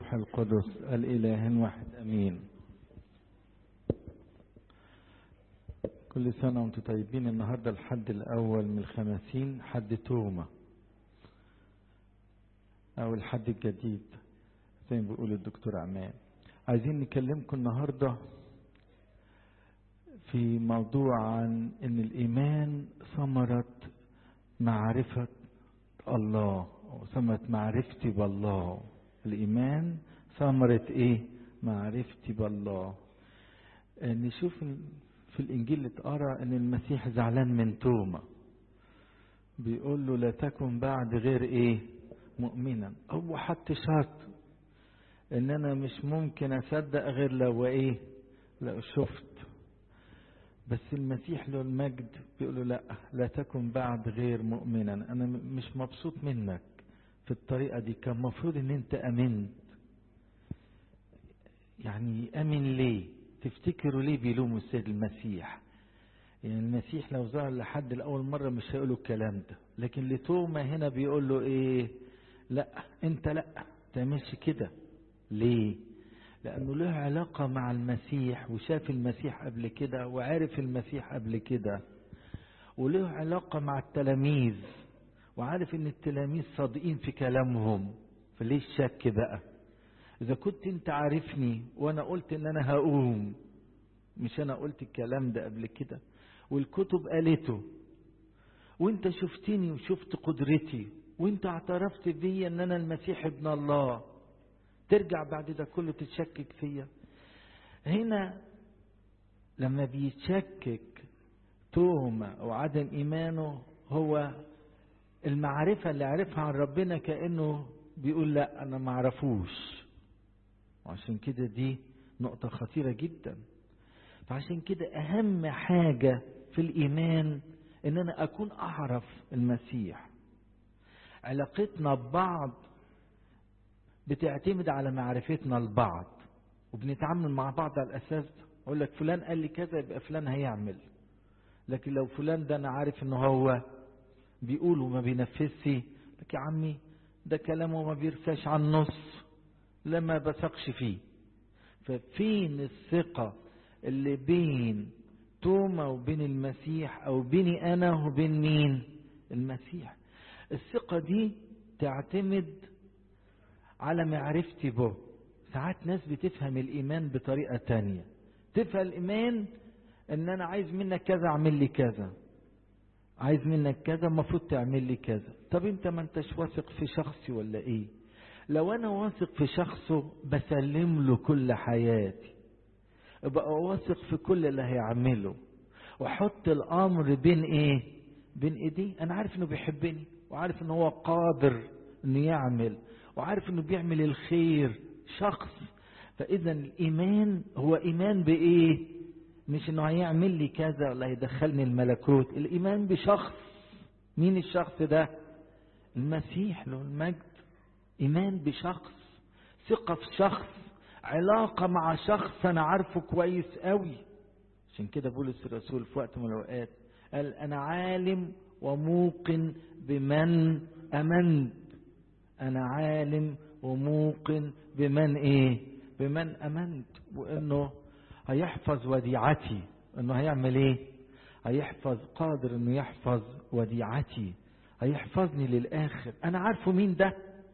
والروح القدس الإله واحد أمين كل سنة وانتم طيبين النهاردة الحد الأول من الخمسين حد تومة أو الحد الجديد زي ما بيقول الدكتور عماد عايزين نكلمكم النهاردة في موضوع عن ان الايمان ثمرة معرفة الله ثمرة معرفتي بالله الايمان ثمرة ايه معرفتي بالله نشوف في الانجيل اللي اتقرا ان المسيح زعلان من توما بيقول له لا تكن بعد غير ايه مؤمنا هو حط شرط ان انا مش ممكن اصدق غير لو ايه لو شفت بس المسيح له المجد بيقول له لا لا تكن بعد غير مؤمنا انا مش مبسوط منك في الطريقة دي كان مفروض ان انت امنت يعني امن ليه تفتكروا ليه بيلوموا السيد المسيح يعني المسيح لو ظهر لحد الاول مرة مش هيقولوا الكلام ده لكن لتوما هنا بيقول له ايه لا انت لا تعملش كده ليه لأنه له علاقة مع المسيح وشاف المسيح قبل كده وعارف المسيح قبل كده وله علاقة مع التلاميذ وعارف ان التلاميذ صادقين في كلامهم فليه الشك بقى اذا كنت انت عارفني وانا قلت ان انا هقوم مش انا قلت الكلام ده قبل كده والكتب قالته وانت شفتني وشفت قدرتي وانت اعترفت بي ان انا المسيح ابن الله ترجع بعد ده كله تتشكك فيا هنا لما بيتشكك توما او عدم ايمانه هو المعرفة اللي عرفها عن ربنا كأنه بيقول لا انا ما اعرفوش وعشان كده دي نقطة خطيرة جدا فعشان كده اهم حاجة في الايمان ان انا اكون اعرف المسيح علاقتنا ببعض بتعتمد على معرفتنا لبعض وبنتعامل مع بعض على الاساس ده اقول لك فلان قال لي كذا يبقى فلان هيعمل لكن لو فلان ده انا عارف ان هو بيقول وما بينفذش لك يا عمي ده كلامه ما بيرساش عن النص لما بثقش فيه ففين الثقة اللي بين توما وبين المسيح او بيني انا وبين مين المسيح الثقة دي تعتمد على معرفتي به ساعات ناس بتفهم الإيمان بطريقة تانية تفهم الإيمان إن أنا عايز منك كذا أعمل لي كذا عايز منك كذا المفروض تعمل لي كذا طب أنت ما أنتش واثق في شخصي ولا إيه لو أنا واثق في شخصه بسلم له كل حياتي ابقى واثق في كل اللي هيعمله واحط الامر بين ايه بين ايديه انا عارف انه بيحبني وعارف ان هو قادر انه يعمل وعارف انه بيعمل الخير شخص فاذا الايمان هو ايمان بايه مش انه هيعمل لي كذا ولا هيدخلني الملكوت الايمان بشخص مين الشخص ده المسيح له المجد ايمان بشخص ثقة في شخص علاقة مع شخص انا عارفه كويس قوي عشان كده بولس الرسول في وقت من الاوقات قال انا عالم وموقن بمن امنت انا عالم وموقن بمن ايه بمن امنت وانه هيحفظ وديعتي انه هيعمل ايه هيحفظ قادر انه يحفظ وديعتي هيحفظني للاخر انا عارفه مين ده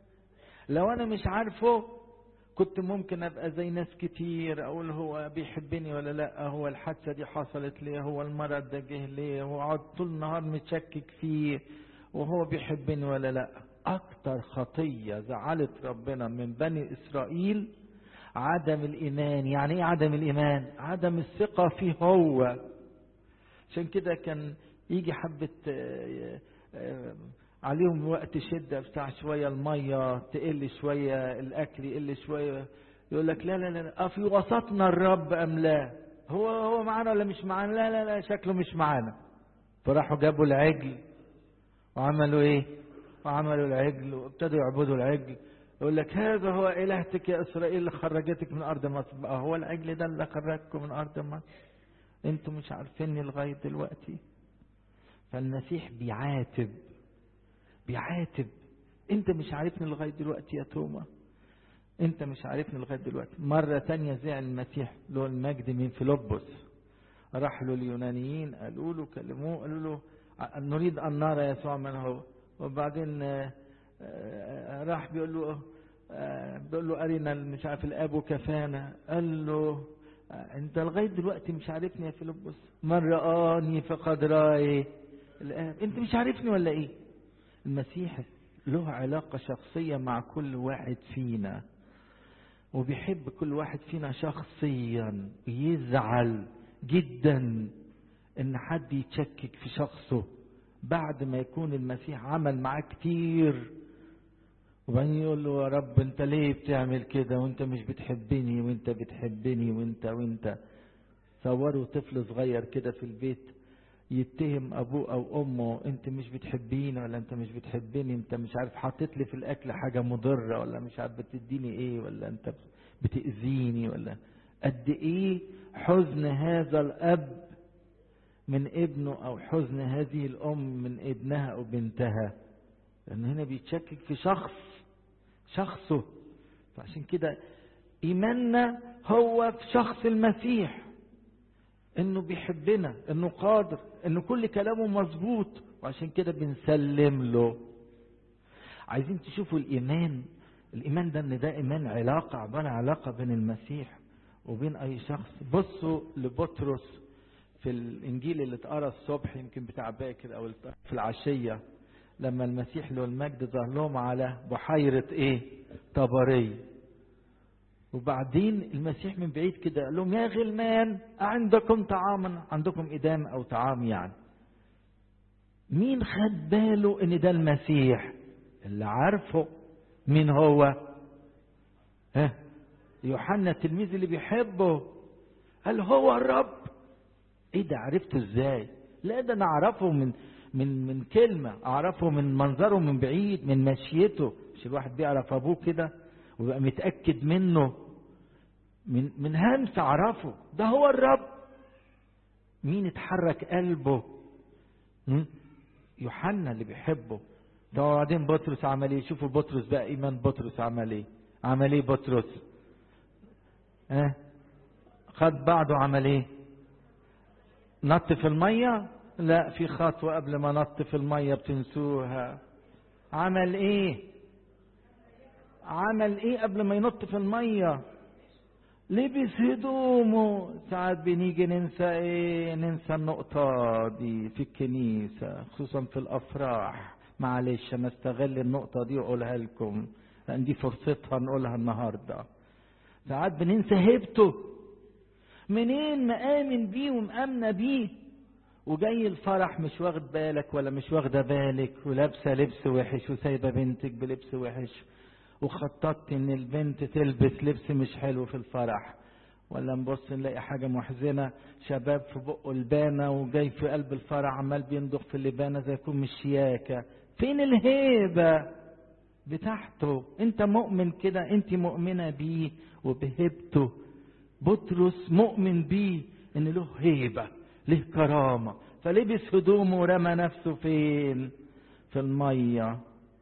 لو انا مش عارفه كنت ممكن ابقى زي ناس كتير اقول هو بيحبني ولا لا هو الحادثه دي حصلت ليه هو المرض ده جه ليه هو قعد طول النهار متشكك فيه وهو بيحبني ولا لا اكتر خطيه زعلت ربنا من بني اسرائيل عدم الايمان يعني ايه عدم الايمان عدم الثقه فيه هو عشان كده كان يجي حبه عليهم وقت شدة بتاع شوية المية تقل شوية الأكل يقل شوية يقول لك لا لا لا أفي وسطنا الرب أم لا هو هو معانا ولا مش معانا لا لا لا شكله مش معانا فراحوا جابوا العجل وعملوا ايه وعملوا العجل وابتدوا يعبدوا العجل يقول لك هذا هو إلهتك يا إسرائيل اللي خرجتك من أرض مصر بقى هو العجل ده اللي خرجكم من أرض مصر انتوا مش عارفيني لغاية دلوقتي فالمسيح بيعاتب بيعاتب انت مش عارفني لغايه دلوقتي يا توما انت مش عارفني لغاية دلوقتي مرة تانية زعل المسيح له المجد من فيلبس راح له اليونانيين قالوا له كلموه قالوا له نريد أن نرى يسوع من هو وبعدين راح بيقول له بيقول له أرنا مش عارف الأب وكفانا قال له أنت لغاية دلوقتي مش عارفني يا فيلبس من رآني فقد رأي الآب أنت مش عارفني ولا إيه المسيح له علاقة شخصية مع كل واحد فينا وبيحب كل واحد فينا شخصيا يزعل جدا ان حد يتشكك في شخصه بعد ما يكون المسيح عمل معاه كتير وبعدين يقول له يا رب انت ليه بتعمل كده وانت مش بتحبني وانت بتحبني وانت وانت صوروا طفل صغير كده في البيت يتهم ابوه او امه انت مش بتحبيني ولا انت مش بتحبني انت مش عارف حاطط لي في الاكل حاجه مضره ولا مش عارف بتديني ايه ولا انت بتاذيني ولا قد ايه حزن هذا الاب من ابنه او حزن هذه الام من ابنها او بنتها لان هنا بيتشكك في شخص شخصه فعشان كده ايماننا هو في شخص المسيح انه بيحبنا انه قادر انه كل كلامه مظبوط وعشان كده بنسلم له عايزين تشوفوا الايمان الايمان ده ان ده ايمان علاقه عباره علاقه بين المسيح وبين اي شخص بصوا لبطرس في الانجيل اللي اتقرا الصبح يمكن بتاع باكر او في العشيه لما المسيح له المجد ظهر لهم على بحيره ايه طبريه وبعدين المسيح من بعيد كده قال لهم يا غلمان عندكم طعاما عندكم إدام أو طعام يعني مين خد باله ان ده المسيح اللي عارفه مين هو ها يوحنا التلميذ اللي بيحبه قال هو الرب ايه ده عرفته ازاي لا ده انا اعرفه من من من كلمه اعرفه من منظره من بعيد من مشيته مش الواحد بيعرف ابوه كده ويبقى متاكد منه من من همس اعرفه ده هو الرب مين اتحرك قلبه م? يوحنا اللي بيحبه ده وبعدين بطرس عمل ايه شوفوا بطرس بقى ايمان بطرس عمل ايه عمل ايه بطرس ها اه؟ خد بعضه عمل ايه نط في الميه لا في خطوه قبل ما نط في الميه بتنسوها عمل ايه عمل ايه قبل ما ينط في الميه لبس هدومه ساعات بنيجي ننسى ايه ننسى النقطة دي في الكنيسة خصوصا في الأفراح معلش أنا استغل النقطة دي وأقولها لكم لأن دي فرصتها نقولها النهاردة ساعات بننسى هيبته منين مآمن بيه ومآمنة بيه وجاي الفرح مش واخد بالك ولا مش واخدة بالك ولابسة لبس وحش وسايبة بنتك بلبس وحش وخططت ان البنت تلبس لبس مش حلو في الفرح ولا نبص نلاقي حاجة محزنة شباب في بقه البانة وجاي في قلب الفرح عمال بينضخ في اللبانة زي يكون مش شياكة فين الهيبة بتاعته انت مؤمن كده انت مؤمنة بيه وبهيبته بطرس مؤمن بيه ان له هيبة له كرامة فلبس هدومه ورمى نفسه فين في الميه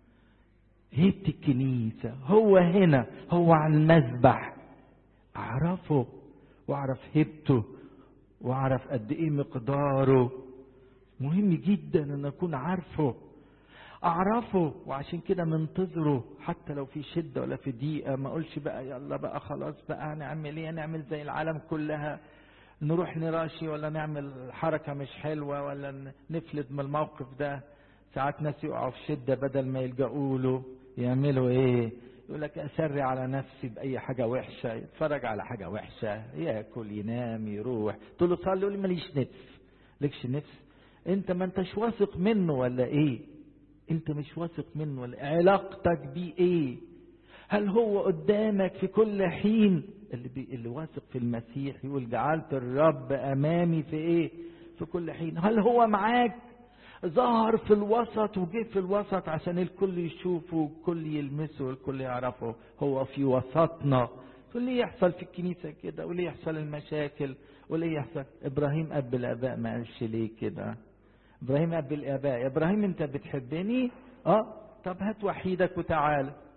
هيبة الكنيسة هو هنا هو على المذبح أعرفه وأعرف هيبته وأعرف قد إيه مقداره مهم جدا أن أكون عارفه أعرفه وعشان كده منتظره حتى لو في شدة ولا في ضيقة ما أقولش بقى يلا بقى خلاص بقى هنعمل إيه نعمل زي العالم كلها نروح نراشي ولا نعمل حركة مش حلوة ولا نفلت من الموقف ده ساعات ناس يقعوا في شدة بدل ما يلجأوا له يعملوا ايه يقول لك اسري على نفسي باي حاجه وحشه يتفرج على حاجه وحشه ياكل ينام يروح تقول له صلي يقول لي ماليش نفس لكش نفس انت ما انتش واثق منه ولا ايه انت مش واثق منه ولا علاقتك بيه ايه هل هو قدامك في كل حين اللي بي اللي واثق في المسيح يقول جعلت الرب امامي في ايه في كل حين هل هو معاك ظهر في الوسط وجه في الوسط عشان الكل يشوفه والكل يلمسه والكل يعرفه هو في وسطنا واللي يحصل في الكنيسة كده واللي يحصل المشاكل واللي يحصل إبراهيم أب الآباء ما قالش ليه كده إبراهيم أب الآباء يا إبراهيم أنت بتحبني أه طب هات وحيدك وتعالى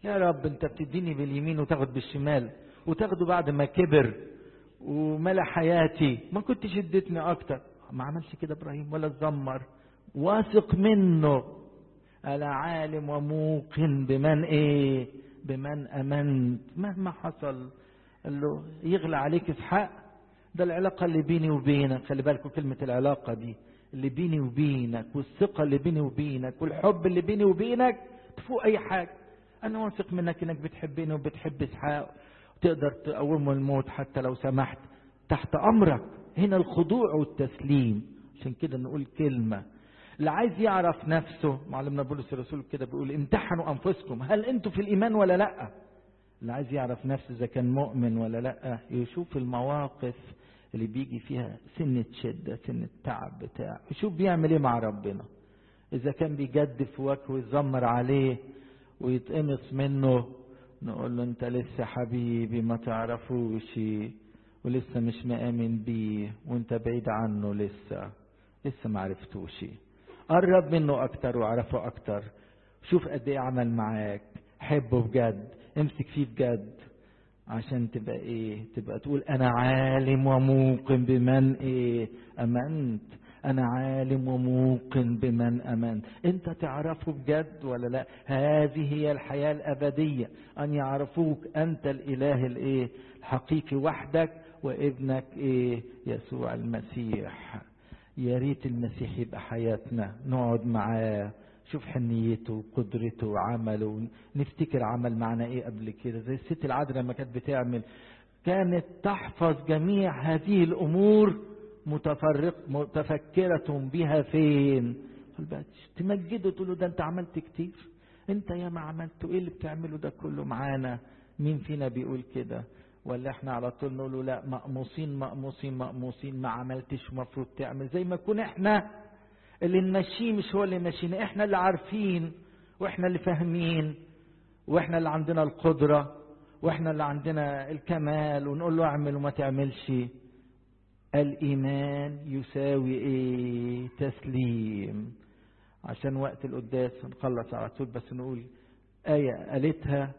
يا رب انت بتديني باليمين وتاخد بالشمال وتاخده بعد ما كبر وملا حياتي ما كنتش اديتني اكتر ما عملش كده ابراهيم ولا اتذمر واثق منه انا عالم وموقن بمن ايه بمن امنت مهما حصل قال له يغلى عليك اسحاق ده العلاقة اللي بيني وبينك خلي بالكم كلمة العلاقة دي اللي بيني وبينك والثقة اللي بيني وبينك والحب اللي بيني وبينك تفوق أي حاجة أنا واثق منك إنك بتحبني وبتحب إسحاق وتقدر تقومه الموت حتى لو سمحت تحت أمرك هنا الخضوع والتسليم عشان كده نقول كلمة اللي عايز يعرف نفسه معلمنا بولس الرسول كده بيقول امتحنوا أنفسكم هل أنتوا في الإيمان ولا لأ اللي عايز يعرف نفسه إذا كان مؤمن ولا لأ يشوف المواقف اللي بيجي فيها سنة شدة سنة تعب بتاع يشوف بيعمل ايه مع ربنا إذا كان بيجدف وجهه ويزمر عليه ويتقمص منه نقول له أنت لسه حبيبي ما تعرفوش ولسه مش مآمن بيه وأنت بعيد عنه لسه لسه ما عرفتوش قرب منه أكتر وعرفه أكتر شوف قد إيه عمل معاك حبه بجد امسك فيه بجد عشان تبقى ايه تبقى تقول انا عالم وموقن بمن ايه امنت انا عالم وموقن بمن امنت انت تعرفه بجد ولا لا هذه هي الحياة الابدية ان يعرفوك انت الاله الايه الحقيقي وحدك وابنك ايه يسوع المسيح يا ريت المسيح يبقى حياتنا نقعد معاه شوف حنيته وقدرته وعمله نفتكر عمل معنا ايه قبل كده زي الست العذراء لما كانت بتعمل كانت تحفظ جميع هذه الامور متفرق متفكرة بها فين تمجده تقول له ده انت عملت كتير انت يا ما عملت ايه اللي بتعمله ده كله معانا مين فينا بيقول كده ولا احنا على طول نقول له لا مقموصين مقموصين مقموصين ما عملتش المفروض تعمل زي ما يكون احنا اللي نمشيه مش هو اللي ماشينا احنا اللي عارفين واحنا اللي فاهمين واحنا اللي عندنا القدرة واحنا اللي عندنا الكمال ونقول له اعمل وما تعملش الايمان يساوي ايه تسليم عشان وقت القداس نخلص على طول بس نقول آية قالتها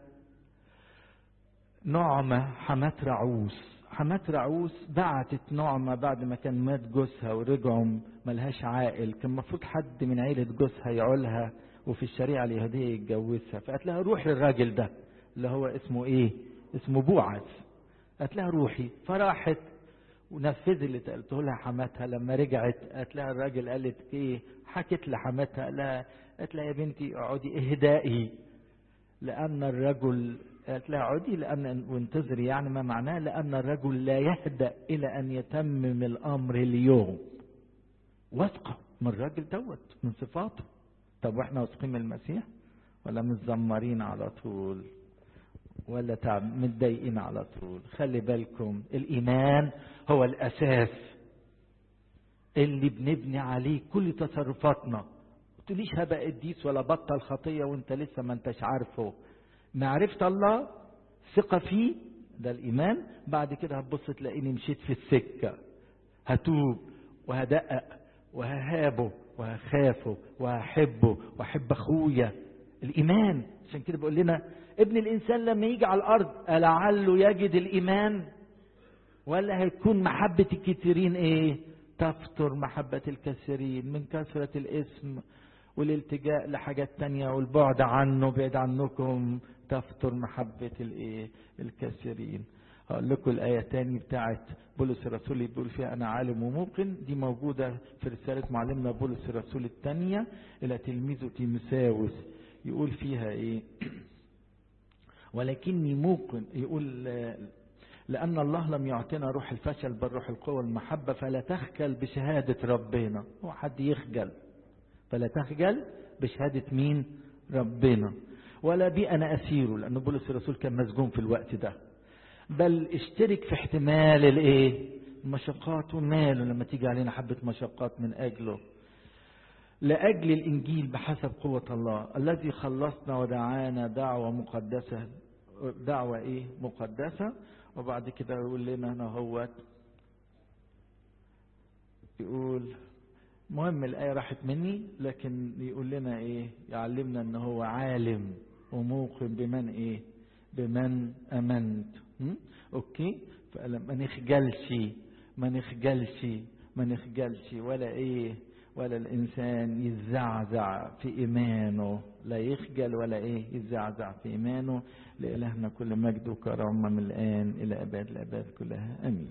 نعمة حمات رعوس حمات رعوس بعتت نعمة بعد ما كان مات جوزها ورجعوا ملهاش عائل كان المفروض حد من عيلة جوزها يعولها وفي الشريعة اليهودية يتجوزها فقالت لها روح للراجل ده اللي هو اسمه ايه اسمه بوعز قالت لها روحي فراحت ونفذ اللي قلته لها حماتها لما رجعت قالت لها الراجل قالت ايه حكت لحماتها لها قالت لها يا بنتي اقعدي اهدائي لان الرجل قالت لها عدي لأن وانتظري يعني ما معناه لأن الرجل لا يهدأ إلى أن يتمم الأمر اليوم واثقة من الراجل دوت من صفاته طب واحنا واثقين من المسيح ولا متذمرين على طول ولا تعب متضايقين على طول خلي بالكم الإيمان هو الأساس اللي بنبني عليه كل تصرفاتنا تقوليش هبقى قديس ولا بطل خطية وانت لسه ما انتش عارفه معرفة الله ثقة فيه ده الإيمان بعد كده هتبص تلاقيني مشيت في السكة هتوب وهدقق وههابه وهخافه وهحبه وأحب أخويا الإيمان عشان كده بقول لنا ابن الإنسان لما يجي على الأرض ألعله يجد الإيمان ولا هيكون محبة الكثيرين إيه تفتر محبة الكثيرين من كثرة الاسم والالتجاء لحاجات تانية والبعد عنه بعيد عنكم تفتر محبة الايه الكثيرين هقول لكم الآية تاني بتاعت بولس الرسول اللي بيقول فيها أنا عالم وموقن دي موجودة في رسالة معلمنا بولس الرسول الثانية إلى تلميذه تيمساوس يقول فيها إيه ولكني موقن يقول لأن الله لم يعطينا روح الفشل بل روح القوة والمحبة فلا تخجل بشهادة ربنا هو حد يخجل فلا تخجل بشهادة مين ربنا ولا بي أنا أسيره لأن بولس الرسول كان مسجون في الوقت ده بل اشترك في احتمال الايه المشقات وماله لما تيجي علينا حبة مشقات من أجله لأجل الإنجيل بحسب قوة الله الذي خلصنا ودعانا دعوة مقدسة دعوة إيه مقدسة وبعد كده يقول لنا هنا هو يقول مهم الآية راحت مني لكن يقول لنا إيه يعلمنا إن هو عالم وموقن بمن ايه بمن امنت م? اوكي فما نخجلش ما نخجلش ما نخجلش ولا ايه ولا الانسان يزعزع في ايمانه لا يخجل ولا ايه يزعزع في ايمانه لالهنا كل مجد وكرامه من الان الى اباد الاباد كلها امين